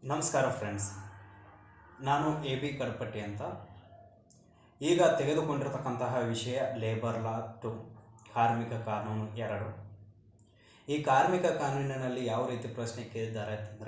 ನಮಸ್ಕಾರ ಫ್ರೆಂಡ್ಸ್ ನಾನು A B Kadapatti ಅಂತ ಈಗ ತೆಗೆದುಕೊಂಡಿರತಕ್ಕಂತಹ ವಿಷಯ ಲೇಬರ್ ಲಾ ಟು ಕಾರ್ಮಿಕ ಕಾನೂನು ಎರಡು ಈ ಕಾರ್ಮಿಕ ಕಾನೂನಿನಲ್ಲಿ ಯಾವ ರೀತಿ ಪ್ರಶ್ನೆ ಕೇಳಿದ್ದಾರೆ ಅಂತಂದರೆ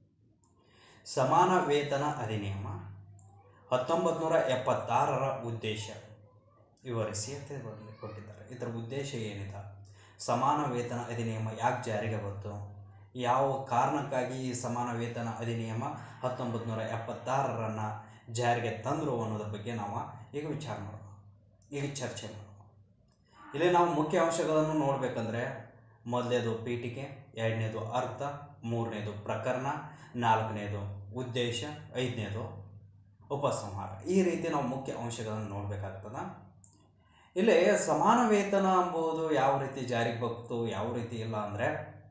ಸಮಾನ ವೇತನ ಅಧಿನಿಯಮ ಹತ್ತೊಂಬತ್ತು ನೂರ ಎಪ್ಪತ್ತಾರರ ಉದ್ದೇಶ ವಿವರಿಸಿ ಅಂತ ಬರೆದು ಕೊಟ್ಟಿದ್ದಾರೆ ಇದರ ಉದ್ದೇಶ ಏನಿದೆ ಸಮಾನ ವೇತನ ಅಧಿನಿಯಮ ಯಾಕೆ ಜಾರಿಗೆ ಬಂತು ಯಾವ ಕಾರಣಕ್ಕಾಗಿ ಈ ಸಮಾನ ವೇತನ ಅಧಿನಿಯಮ ಹತ್ತೊಂಬತ್ತು ನೂರ ಎಪ್ಪತ್ತಾರರನ್ನು ಜಾರಿಗೆ ತಂದರು ಅನ್ನೋದ್ರ ಬಗ್ಗೆ ನಾವು ಈಗ ವಿಚಾರ ಮಾಡೋಣ ಈಗ ಚರ್ಚೆ ಮಾಡೋಣ ಇಲ್ಲಿ ನಾವು ಮುಖ್ಯ ಅಂಶಗಳನ್ನು ನೋಡಬೇಕಂದ್ರೆ ಮೊದಲನೇದು ಪೀಠಿಕೆ ಎರಡನೇದು ಅರ್ಥ ಮೂರನೇದು ಪ್ರಕರಣ ನಾಲ್ಕನೇದು ಉದ್ದೇಶ ಐದನೇದು ಉಪಸಂಹಾರ ಈ ರೀತಿ ನಾವು ಮುಖ್ಯ ಅಂಶಗಳನ್ನು ನೋಡಬೇಕಾಗ್ತದ ಇಲ್ಲಿ ಸಮಾನ ವೇತನ ಎಂಬುದು ಯಾವ ರೀತಿ ಜಾರಿಗೆ ಬಂತು ಯಾವ ರೀತಿ ಇಲ್ಲ ಅಂದರೆ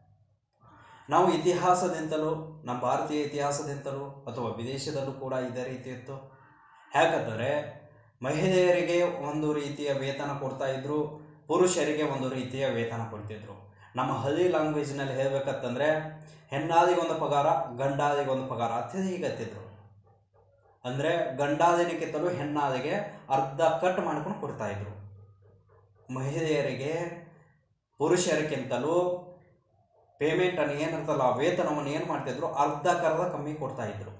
ನಾವು ಇತಿಹಾಸದಿಂದಲೂ ನಮ್ಮ ಭಾರತೀಯ ಇತಿಹಾಸದಿಂದಲೂ ಅಥವಾ ವಿದೇಶದಲ್ಲೂ ಕೂಡ ಇದೇ ರೀತಿ ಇತ್ತು ಯಾಕಂದರೆ ಮಹಿಳೆಯರಿಗೆ ಒಂದು ರೀತಿಯ ವೇತನ ಕೊಡ್ತಾ ಇದ್ರು ಪುರುಷರಿಗೆ ಒಂದು ರೀತಿಯ ವೇತನ ಕೊಡ್ತಿದ್ರು ನಮ್ಮ ಹಳ್ಳಿ ಲ್ಯಾಂಗ್ವೇಜ್ನಲ್ಲಿ ಹೇಳ್ಬೇಕಂತಂದರೆ ಹೆಣ್ಣಾದಿಗೊಂದು ಪಗಾರ ಗಂಡಾದಿಗೊಂದು ಪಗಾರ ಅಂತ ಹೀಗತ್ತಿದ್ರು ಅಂದರೆ ಗಂಡಾದಿನಕ್ಕಿಂತಲೂ ಹೆಣ್ಣಾದಿಗೆ ಅರ್ಧ ಕಟ್ ಮಾಡ್ಕೊಂಡು ಕೊಡ್ತಾ ಇದ್ರು ಮಹಿಳೆಯರಿಗೆ ಪುರುಷರಿಗಿಂತಲೂ ಪೇಮೆಂಟನ್ನು ಏನಿರ್ತಲ್ಲ ಆ ವೇತನವನ್ನು ಏನು ಮಾಡ್ತಿದ್ರು ಅರ್ಧಕ್ಕರ್ಧ ಕಮ್ಮಿ ಕೊಡ್ತಾ ಇದ್ರು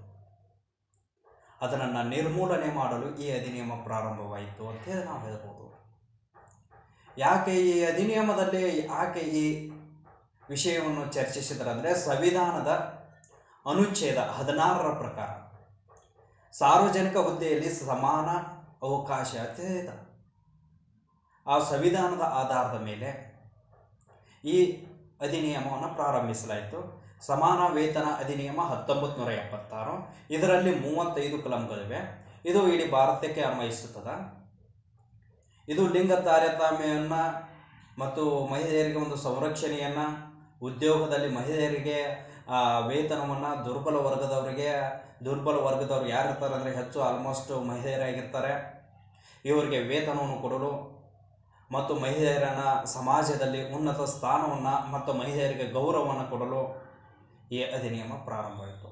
ಅದನ್ನು ನಿರ್ಮೂಲನೆ ಮಾಡಲು ಈ ಅಧಿನಿಯಮ ಪ್ರಾರಂಭವಾಯಿತು ಅಂತ ಹೇಳಿ ನಾವು ಹೇಳ್ಬೋದು ಯಾಕೆ ಈ ಅಧಿನಿಯಮದಲ್ಲಿ ಯಾಕೆ ಈ ವಿಷಯವನ್ನು ಚರ್ಚಿಸಿದ್ರಂದರೆ ಸಂವಿಧಾನದ ಅನುಚ್ಛೇದ ಹದಿನಾರರ ಪ್ರಕಾರ ಸಾರ್ವಜನಿಕ ಹುದ್ದೆಯಲ್ಲಿ ಸಮಾನ ಅವಕಾಶ ಅಂತ ಇದೆ ಆ ಸಂವಿಧಾನದ ಆಧಾರದ ಮೇಲೆ ಈ ಅಧಿನಿಯಮವನ್ನು ಪ್ರಾರಂಭಿಸಲಾಯಿತು ಸಮಾನ ವೇತನ ಅಧಿನಿಯಮ ಹತ್ತೊಂಬತ್ತು ನೂರ ಎಪ್ಪತ್ತಾರು ಇದರಲ್ಲಿ ಮೂವತ್ತೈದು ಕಲಂಗಳಿವೆ ಇದು ಇಡೀ ಭಾರತಕ್ಕೆ ಅನ್ವಯಿಸುತ್ತದೆ ಇದು ಲಿಂಗ ತಾರತಮ್ಯವನ್ನು ಮತ್ತು ಮಹಿಳೆಯರಿಗೆ ಒಂದು ಸಂರಕ್ಷಣೆಯನ್ನು ಉದ್ಯೋಗದಲ್ಲಿ ಮಹಿಳೆಯರಿಗೆ ವೇತನವನ್ನು ದುರ್ಬಲ ವರ್ಗದವರಿಗೆ ದುರ್ಬಲ ವರ್ಗದವ್ರು ಯಾರು ಇರ್ತಾರೆ ಅಂದರೆ ಹೆಚ್ಚು ಆಲ್ಮೋಸ್ಟ್ ಮಹಿಳೆಯರಾಗಿರ್ತಾರೆ ಇವರಿಗೆ ವೇತನವನ್ನು ಕೊಡಲು ಮತ್ತು ಮಹಿಳೆಯರನ್ನು ಸಮಾಜದಲ್ಲಿ ಉನ್ನತ ಸ್ಥಾನವನ್ನು ಮತ್ತು ಮಹಿಳೆಯರಿಗೆ ಗೌರವವನ್ನು ಕೊಡಲು ಈ ಅಧಿನಿಯಮ ಪ್ರಾರಂಭವಾಯಿತು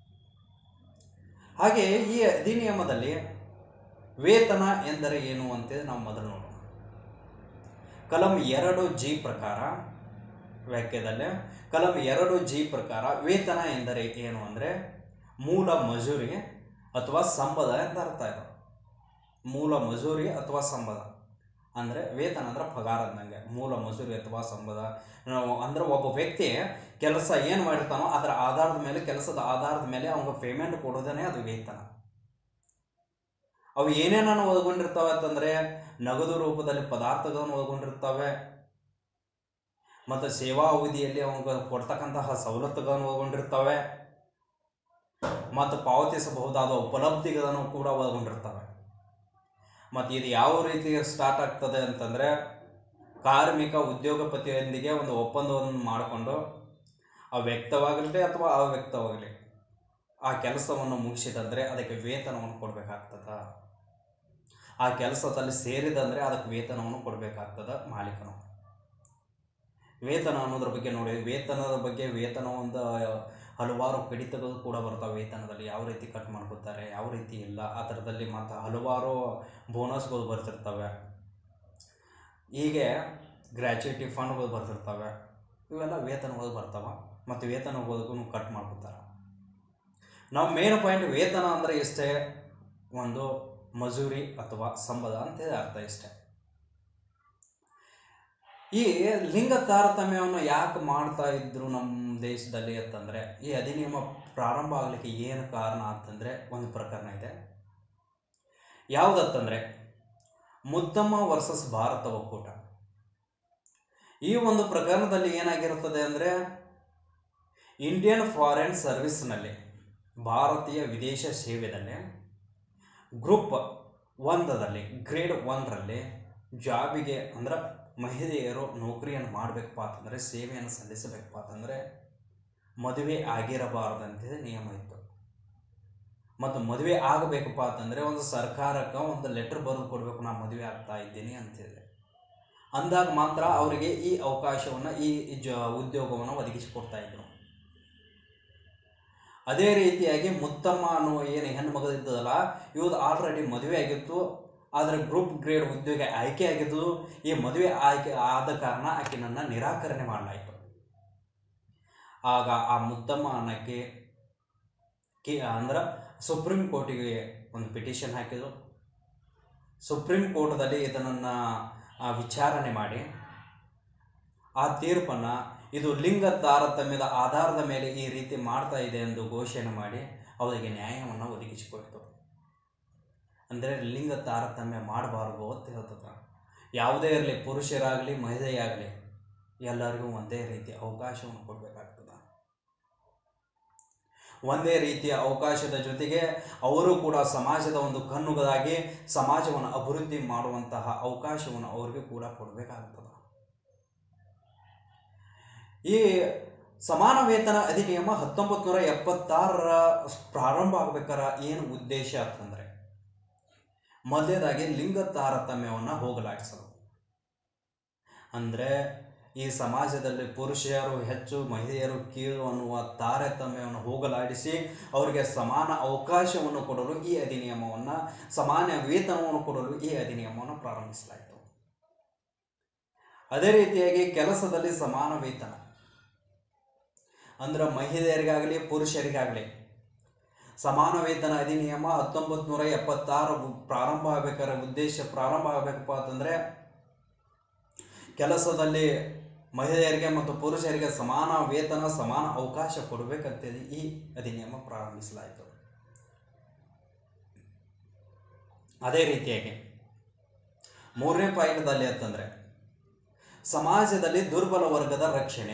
ಹಾಗೆ ಈ ಅಧಿನಿಯಮದಲ್ಲಿ ವೇತನ ಎಂದರೆ ಏನು ಅಂತೇಳಿ ನಾವು ಮೊದಲು ನೋಡೋಣ ಕಲಂ ಎರಡು ಜಿ ಪ್ರಕಾರ ವ್ಯಾಖ್ಯದಲ್ಲಿ ಕಲಂ ಎರಡು ಜಿ ಪ್ರಕಾರ ವೇತನ ಎಂದರೆ ಏನು ಅಂದರೆ ಮೂಲ ಮಜೂರಿ ಅಥವಾ ಸಂಬಳ ಅಂತ ಅರ್ಥ ಇದೆ ಮೂಲ ಮಜೂರಿ ಅಥವಾ ಸಂಬಳ ಅಂದರೆ ವೇತನ ಅಂದ್ರೆ ಪಗಾರ ಅಂದಂಗೆ ಮೂಲ ಮಜೂರಿ ಅಥವಾ ಸಂಬಳ ನಾವು ಅಂದ್ರೆ ಒಬ್ಬ ವ್ಯಕ್ತಿ ಕೆಲಸ ಏನು ಮಾಡಿರ್ತಾನೋ ಅದರ ಆಧಾರದ ಮೇಲೆ ಕೆಲಸದ ಆಧಾರದ ಮೇಲೆ ಅವ್ನಿಗೆ ಪೇಮೆಂಟ್ ಕೊಡೋದೇ ಅದು ವೇತನ ಅವು ಏನೇನನ್ನು ಒಳಗೊಂಡಿರ್ತವೆ ಅಂತಂದರೆ ನಗದು ರೂಪದಲ್ಲಿ ಪದಾರ್ಥಗಳನ್ನು ಒಳಗೊಂಡಿರ್ತವೆ ಮತ್ತು ಸೇವಾ ಅವಧಿಯಲ್ಲಿ ಅವ್ನಿಗೆ ಕೊಡ್ತಕ್ಕಂತಹ ಸವಲತ್ತುಗಳನ್ನು ಒಳಗೊಂಡಿರ್ತವೆ ಮತ್ತು ಪಾವತಿಸಬಹುದಾದ ಉಪಲಬ್ಧಿಗಳನ್ನು ಕೂಡ ಒಳಗೊಂಡಿರ್ತವೆ ಮತ್ತು ಇದು ಯಾವ ರೀತಿ ಸ್ಟಾರ್ಟ್ ಆಗ್ತದೆ ಅಂತಂದರೆ ಕಾರ್ಮಿಕ ಉದ್ಯೋಗಪತಿಯೊಂದಿಗೆ ಒಂದು ಒಪ್ಪಂದವನ್ನು ಮಾಡಿಕೊಂಡು ಆ ವ್ಯಕ್ತವಾಗಲಿ ಅಥವಾ ಅವ್ಯಕ್ತವಾಗಲಿ ಆ ಕೆಲಸವನ್ನು ಮುಗಿಸಿದಂದರೆ ಅದಕ್ಕೆ ವೇತನವನ್ನು ಕೊಡಬೇಕಾಗ್ತದ ಆ ಕೆಲಸದಲ್ಲಿ ಸೇರಿದಂದರೆ ಅದಕ್ಕೆ ವೇತನವನ್ನು ಕೊಡಬೇಕಾಗ್ತದ ಮಾಲೀಕನು ವೇತನ ಅನ್ನೋದ್ರ ಬಗ್ಗೆ ನೋಡಿ ವೇತನದ ಬಗ್ಗೆ ವೇತನ ಒಂದು ಹಲವಾರು ಕಡಿತಗಳು ಕೂಡ ಬರ್ತವೆ ವೇತನದಲ್ಲಿ ಯಾವ ರೀತಿ ಕಟ್ ಮಾಡ್ಕೋತಾರೆ ಯಾವ ರೀತಿ ಇಲ್ಲ ಆ ಥರದಲ್ಲಿ ಮತ್ತು ಹಲವಾರು ಬೋನಸ್ಗಳು ಬರ್ತಿರ್ತವೆ ಹೀಗೆ ಗ್ರ್ಯಾಚುಯಿಟಿ ಫಂಡ್ಗಳು ಬರ್ತಿರ್ತವೆ ಇವೆಲ್ಲ ವೇತನಗಳು ಬರ್ತವೆ ಮತ್ತು ವೇತನಗಳಿಗೂ ಕಟ್ ಮಾಡ್ಕೋತಾರೆ ನಾವು ಮೇನ್ ಪಾಯಿಂಟ್ ವೇತನ ಅಂದರೆ ಇಷ್ಟೇ ಒಂದು ಮಜೂರಿ ಅಥವಾ ಸಂಬಳ ಅಂತ ಅರ್ಥ ಇಷ್ಟೇ ಈ ಲಿಂಗ ತಾರತಮ್ಯವನ್ನು ಯಾಕೆ ಮಾಡ್ತಾ ಇದ್ರು ನಮ್ಮ ದೇಶದಲ್ಲಿ ಅಂತಂದರೆ ಈ ಅಧಿನಿಯಮ ಪ್ರಾರಂಭ ಆಗಲಿಕ್ಕೆ ಏನು ಕಾರಣ ಅಂತಂದರೆ ಒಂದು ಪ್ರಕರಣ ಇದೆ ಯಾವುದತ್ತಂದರೆ ಮುದ್ದಮ್ಮ ವರ್ಸಸ್ ಭಾರತ ಒಕ್ಕೂಟ ಈ ಒಂದು ಪ್ರಕರಣದಲ್ಲಿ ಏನಾಗಿರುತ್ತದೆ ಅಂದರೆ ಇಂಡಿಯನ್ ಫಾರಿನ್ ಸರ್ವಿಸ್ನಲ್ಲಿ ಭಾರತೀಯ ವಿದೇಶ ಸೇವೆಯಲ್ಲಿ ಗ್ರೂಪ್ ಒಂದರಲ್ಲಿ ಗ್ರೇಡ್ ಒನ್ರಲ್ಲಿ ಜಾಬಿಗೆ ಅಂದ್ರೆ ಮಹಿಳೆಯರು ನೌಕರಿಯನ್ನು ಮಾಡಬೇಕಪ್ಪ ಅಂತಂದರೆ ಸೇವೆಯನ್ನು ಸಲ್ಲಿಸಬೇಕಪ್ಪ ಅಂತಂದರೆ ಮದುವೆ ಆಗಿರಬಾರ್ದಂತೆ ನಿಯಮ ಇತ್ತು ಮತ್ತು ಮದುವೆ ಆಗಬೇಕಪ್ಪ ಅಂತಂದರೆ ಒಂದು ಸರ್ಕಾರಕ್ಕೆ ಒಂದು ಲೆಟರ್ ಬರೆದು ಕೊಡಬೇಕು ನಾನು ಮದುವೆ ಆಗ್ತಾ ಇದ್ದೀನಿ ಅಂತೇಳಿ ಅಂದಾಗ ಮಾತ್ರ ಅವರಿಗೆ ಈ ಅವಕಾಶವನ್ನು ಈ ಜ ಉದ್ಯೋಗವನ್ನು ಒದಗಿಸಿಕೊಡ್ತಾ ಇದ್ರು ಅದೇ ರೀತಿಯಾಗಿ ಮುತ್ತಮ್ಮ ಅನ್ನುವ ಏನು ಹೆಣ್ಣು ಮಗಳು ಇದ್ದದಲ್ಲ ಇವ್ದು ಆಲ್ರೆಡಿ ಮದುವೆ ಆಗಿತ್ತು ಆದರೆ ಗ್ರೂಪ್ ಗ್ರೇಡ್ ಉದ್ಯೋಗ ಆಯ್ಕೆ ಆಗಿದ್ದು ಈ ಮದುವೆ ಆಯ್ಕೆ ಆದ ಕಾರಣ ಆಕೆನನ್ನು ನಿರಾಕರಣೆ ಮಾಡಲಾಯಿತು ಆಗ ಆ ಮುತ್ತಮ್ಮ ಅನ್ನಕ್ಕೆ ಕಿ ಅಂದ್ರೆ ಸುಪ್ರೀಂ ಕೋರ್ಟಿಗೆ ಒಂದು ಪಿಟಿಷನ್ ಹಾಕಿದ್ರು ಸುಪ್ರೀಂ ಕೋರ್ಟ್ದಲ್ಲಿ ಇದನ್ನು ವಿಚಾರಣೆ ಮಾಡಿ ಆ ತೀರ್ಪನ್ನು ಇದು ಲಿಂಗ ತಾರತಮ್ಯದ ಆಧಾರದ ಮೇಲೆ ಈ ರೀತಿ ಮಾಡ್ತಾ ಇದೆ ಎಂದು ಘೋಷಣೆ ಮಾಡಿ ಅವರಿಗೆ ನ್ಯಾಯವನ್ನು ಒದಗಿಸಿಕೊಡ್ತು ಅಂದರೆ ಲಿಂಗ ತಾರತಮ್ಯ ಮಾಡಬಾರ್ದು ಅಂತ ಹೇಳ್ತದೆ ಯಾವುದೇ ಇರಲಿ ಪುರುಷರಾಗಲಿ ಮಹಿಳೆಯಾಗಲಿ ಎಲ್ಲರಿಗೂ ಒಂದೇ ರೀತಿಯ ಅವಕಾಶವನ್ನು ಕೊಡಬೇಕಾಗ್ತದೆ ಒಂದೇ ರೀತಿಯ ಅವಕಾಶದ ಜೊತೆಗೆ ಅವರು ಕೂಡ ಸಮಾಜದ ಒಂದು ಕಣ್ಣುಗಳಾಗಿ ಸಮಾಜವನ್ನು ಅಭಿವೃದ್ಧಿ ಮಾಡುವಂತಹ ಅವಕಾಶವನ್ನು ಅವರಿಗೂ ಕೂಡ ಕೊಡಬೇಕಾಗ್ತದೆ ಈ ಸಮಾನ ವೇತನ ಅಧಿನಿಯಮ ಹತ್ತೊಂಬತ್ತು ನೂರ ಎಪ್ಪತ್ತಾರರ ಪ್ರಾರಂಭ ಆಗ್ಬೇಕಾರ ಏನು ಉದ್ದೇಶ ಅಂತಂದರೆ ಮೊದಲೇದಾಗಿ ಲಿಂಗ ತಾರತಮ್ಯವನ್ನು ಹೋಗಲಾಡಿಸಲು ಅಂದರೆ ಈ ಸಮಾಜದಲ್ಲಿ ಪುರುಷರು ಹೆಚ್ಚು ಮಹಿಳೆಯರು ಕೀಳು ಅನ್ನುವ ತಾರತಮ್ಯವನ್ನು ಹೋಗಲಾಡಿಸಿ ಅವರಿಗೆ ಸಮಾನ ಅವಕಾಶವನ್ನು ಕೊಡಲು ಈ ಅಧಿನಿಯಮವನ್ನು ಸಮಾನ ವೇತನವನ್ನು ಕೊಡಲು ಈ ಅಧಿನಿಯಮವನ್ನು ಪ್ರಾರಂಭಿಸಲಾಯಿತು ಅದೇ ರೀತಿಯಾಗಿ ಕೆಲಸದಲ್ಲಿ ಸಮಾನ ವೇತನ ಅಂದ್ರೆ ಮಹಿಳೆಯರಿಗಾಗಲಿ ಪುರುಷರಿಗಾಗಲಿ ಸಮಾನ ವೇತನ ಅಧಿನಿಯಮ ಹತ್ತೊಂಬತ್ತು ನೂರ ಎಪ್ಪತ್ತಾರು ಪ್ರಾರಂಭ ಆಗಬೇಕಾದ್ರೆ ಉದ್ದೇಶ ಪ್ರಾರಂಭ ಆಗಬೇಕಪ್ಪ ಅಂತಂದರೆ ಕೆಲಸದಲ್ಲಿ ಮಹಿಳೆಯರಿಗೆ ಮತ್ತು ಪುರುಷರಿಗೆ ಸಮಾನ ವೇತನ ಸಮಾನ ಅವಕಾಶ ಕೊಡಬೇಕಂತೇಳಿ ಈ ಅಧಿನಿಯಮ ಪ್ರಾರಂಭಿಸಲಾಯಿತು ಅದೇ ರೀತಿಯಾಗಿ ಮೂರನೇ ಪಾಯಿಂಟ್ದಲ್ಲಿ ಅಂತಂದರೆ ಸಮಾಜದಲ್ಲಿ ದುರ್ಬಲ ವರ್ಗದ ರಕ್ಷಣೆ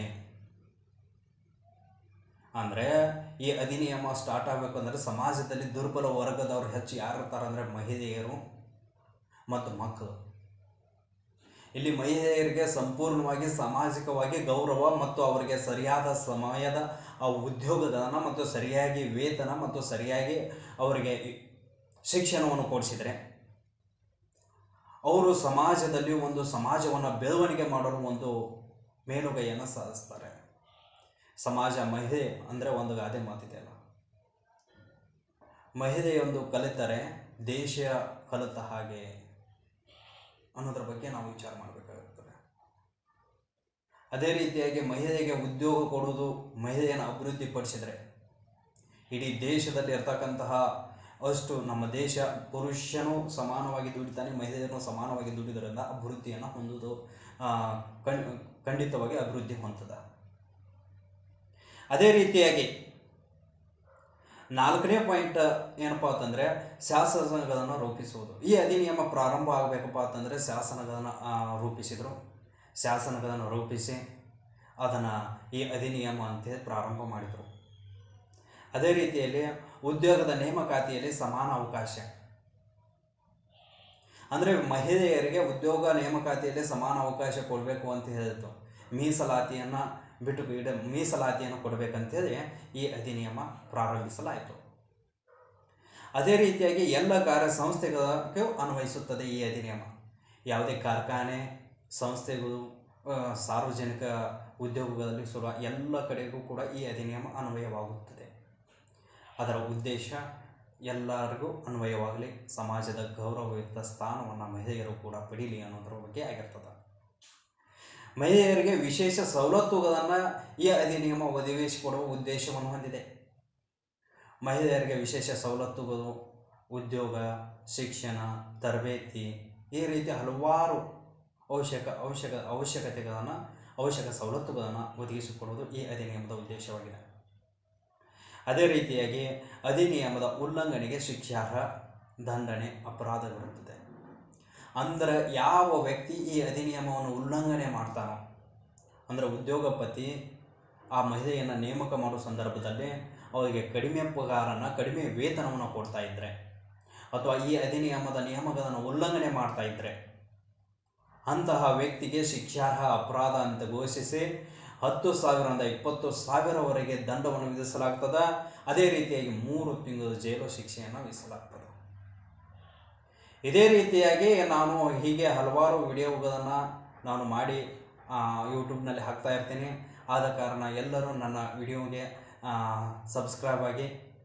ಅಂದರೆ ಈ ಅಧಿನಿಯಮ ಸ್ಟಾರ್ಟ್ ಆಗಬೇಕಂದ್ರೆ ಸಮಾಜದಲ್ಲಿ ದುರ್ಬಲ ವರ್ಗದವ್ರು ಹೆಚ್ಚು ಯಾರು ಇರ್ತಾರೆ ಅಂದರೆ ಮಹಿಳೆಯರು ಮತ್ತು ಮಕ್ಕಳು ಇಲ್ಲಿ ಮಹಿಳೆಯರಿಗೆ ಸಂಪೂರ್ಣವಾಗಿ ಸಾಮಾಜಿಕವಾಗಿ ಗೌರವ ಮತ್ತು ಅವರಿಗೆ ಸರಿಯಾದ ಸಮಯದ ಆ ಉದ್ಯೋಗಗಳನ್ನು ಮತ್ತು ಸರಿಯಾಗಿ ವೇತನ ಮತ್ತು ಸರಿಯಾಗಿ ಅವರಿಗೆ ಶಿಕ್ಷಣವನ್ನು ಕೊಡಿಸಿದರೆ ಅವರು ಸಮಾಜದಲ್ಲಿ ಒಂದು ಸಮಾಜವನ್ನು ಬೆಳವಣಿಗೆ ಮಾಡಲು ಒಂದು ಮೇಲುಗೈಯನ್ನು ಸಾಧಿಸ್ತಾರೆ ಸಮಾಜ ಮಹಿಳೆ ಅಂದರೆ ಒಂದು ಗಾದೆ ಮಾತಿದೆಯಲ್ಲ ಮಹಿಳೆಯೊಂದು ಕಲಿತರೆ ದೇಶ ಕಲಿತ ಹಾಗೆ ಅನ್ನೋದ್ರ ಬಗ್ಗೆ ನಾವು ವಿಚಾರ ಮಾಡಬೇಕಾಗುತ್ತದೆ ಅದೇ ರೀತಿಯಾಗಿ ಮಹಿಳೆಗೆ ಉದ್ಯೋಗ ಕೊಡುವುದು ಮಹಿಳೆಯನ್ನು ಅಭಿವೃದ್ಧಿಪಡಿಸಿದರೆ ಇಡೀ ದೇಶದಲ್ಲಿ ಇರ್ತಕ್ಕಂತಹ ಅಷ್ಟು ನಮ್ಮ ದೇಶ ಪುರುಷನು ಸಮಾನವಾಗಿ ದುಡಿತಾನೆ ಮಹಿಳೆಯರು ಸಮಾನವಾಗಿ ದುಡಿದರಿಂದ ಅಭಿವೃದ್ಧಿಯನ್ನು ಹೊಂದುವುದು ಆ, ಖಂಡ್ ಖಂಡಿತವಾಗಿ ಅಭಿವೃದ್ಧಿ ಹೊಂದದ ಅದೇ ರೀತಿಯಾಗಿ ನಾಲ್ಕನೇ ಪಾಯಿಂಟ್ ಏನಪ್ಪ ಅಂತಂದರೆ ಶಾಸನಗಳನ್ನು ರೂಪಿಸುವುದು ಈ ಅಧಿನಿಯಮ ಪ್ರಾರಂಭ ಆಗಬೇಕಪ್ಪ ಅಂತಂದರೆ ಶಾಸನಗಳನ್ನು ಆ, ರೂಪಿಸಿದರು ಶಾಸನಗಳನ್ನು ರೂಪಿಸಿ ಅದನ್ನು ಈ ಅಧಿನಿಯಮ ಅಂತೇಳಿ ಪ್ರಾರಂಭ ಮಾಡಿದರು ಅದೇ ರೀತಿಯಲ್ಲಿ ಉದ್ಯೋಗದ ನೇಮಕಾತಿಯಲ್ಲಿ ಸಮಾನ ಅವಕಾಶ ಅಂದರೆ ಮಹಿಳೆಯರಿಗೆ ಉದ್ಯೋಗ ನೇಮಕಾತಿಯಲ್ಲಿ ಸಮಾನ ಅವಕಾಶ ಕೊಡಬೇಕು ಅಂತ ಹೇಳಿತು ಮೀಸಲಾತಿಯನ್ನು ಬಿಟ್ಟು ಬಿಡ ಮೀಸಲಾತಿಯನ್ನು ಕೊಡಬೇಕಂತೇಳಿ ಈ ಅಧಿನಿಯಮ ಪ್ರಾರಂಭಿಸಲಾಯಿತು ಅದೇ ರೀತಿಯಾಗಿ ಎಲ್ಲ ಕಾರ್ಯ ಸಂಸ್ಥೆಗಳಿಗೂ ಅನ್ವಯಿಸುತ್ತದೆ ಈ ಅಧಿನಿಯಮ ಯಾವುದೇ ಕಾರ್ಖಾನೆ ಸಂಸ್ಥೆಗಳು ಆ, ಸಾರ್ವಜನಿಕ ಉದ್ಯೋಗಗಳಲ್ಲಿ ಸುರ ಎಲ್ಲ ಕಡೆಗೂ ಕೂಡ ಈ ಅಧಿನಿಯಮ ಅನ್ವಯವಾಗುತ್ತದೆ ಅದರ ಉದ್ದೇಶ ಎಲ್ಲರಿಗೂ ಅನ್ವಯವಾಗಲಿ ಸಮಾಜದ ಗೌರವಯುತ ಸ್ಥಾನವನ್ನು ಮಹಿಳೆಯರು ಕೂಡ ಪಡೀಲಿ ಅನ್ನೋದ್ರ ಬಗ್ಗೆ ಆಗಿರ್ತದೆ ಮಹಿಳೆಯರಿಗೆ ವಿಶೇಷ ಸವಲತ್ತುಗಳನ್ನು ಈ ಅಧಿನಿಯಮ ಒದಗಿಸಿಕೊಡುವ ಉದ್ದೇಶವನ್ನು ಹೊಂದಿದೆ ಮಹಿಳೆಯರಿಗೆ ವಿಶೇಷ ಸವಲತ್ತುಗಳು ಉದ್ಯೋಗ ಶಿಕ್ಷಣ ತರಬೇತಿ ಈ ರೀತಿ ಹಲವಾರು ಅವಶ್ಯಕ ಅವಶ್ಯಕ ಅವಶ್ಯಕತೆಗಳನ್ನು ಅವಶ್ಯಕ ಸವಲತ್ತುಗಳನ್ನು ಒದಗಿಸಿಕೊಡುವುದು ಈ ಅಧಿನಿಯಮದ ಉದ್ದೇಶವಾಗಿದೆ ಅದೇ ರೀತಿಯಾಗಿ ಅಧಿನಿಯಮದ ಉಲ್ಲಂಘನೆಗೆ ಶಿಕ್ಷಾರ್ಹ ದಂಡನೆ ಅಪರಾಧವಿರುತ್ತದೆ ಅಂದರೆ ಯಾವ ವ್ಯಕ್ತಿ ಈ ಅಧಿನಿಯಮವನ್ನು ಉಲ್ಲಂಘನೆ ಮಾಡ್ತಾನೋ ಅಂದರೆ ಉದ್ಯೋಗಪತಿ ಆ ಮಹಿಳೆಯನ್ನು ನೇಮಕ ಮಾಡುವ ಸಂದರ್ಭದಲ್ಲಿ ಅವರಿಗೆ ಕಡಿಮೆ ಪಗಾರನ ಕಡಿಮೆ ವೇತನವನ್ನು ಕೊಡ್ತಾ ಇದ್ದರೆ ಅಥವಾ ಈ ಅಧಿನಿಯಮದ ನಿಯಮಗಳನ್ನು ಉಲ್ಲಂಘನೆ ಮಾಡ್ತಾ ಇದ್ದರೆ ಅಂತಹ ವ್ಯಕ್ತಿಗೆ ಶಿಕ್ಷಾರ್ಹ ಅಪರಾಧ ಅಂತ ಘೋಷಿಸಿ ಹತ್ತು ಸಾವಿರದಿಂದ ಇಪ್ಪತ್ತು ಸಾವಿರವರೆಗೆ ದಂಡವನ್ನು ವಿಧಿಸಲಾಗ್ತದೆ ಅದೇ ರೀತಿಯಾಗಿ ಮೂರು ತಿಂಗಳು ಜೈಲು ಶಿಕ್ಷೆಯನ್ನು ವಿಧಿಸಲಾಗ್ತದೆ ಇದೇ ರೀತಿಯಾಗಿ ನಾನು ಹೀಗೆ ಹಲವಾರು ವಿಡಿಯೋಗಳನ್ನು ನಾನು ಮಾಡಿ ಯೂಟ್ಯೂಬ್ನಲ್ಲಿ ಹಾಕ್ತಾ ಇರ್ತೀನಿ ಆದ ಕಾರಣ ಎಲ್ಲರೂ ನನ್ನ ವಿಡಿಯೋಗೆ ಸಬ್ಸ್ಕ್ರೈಬ್ ಆಗಿ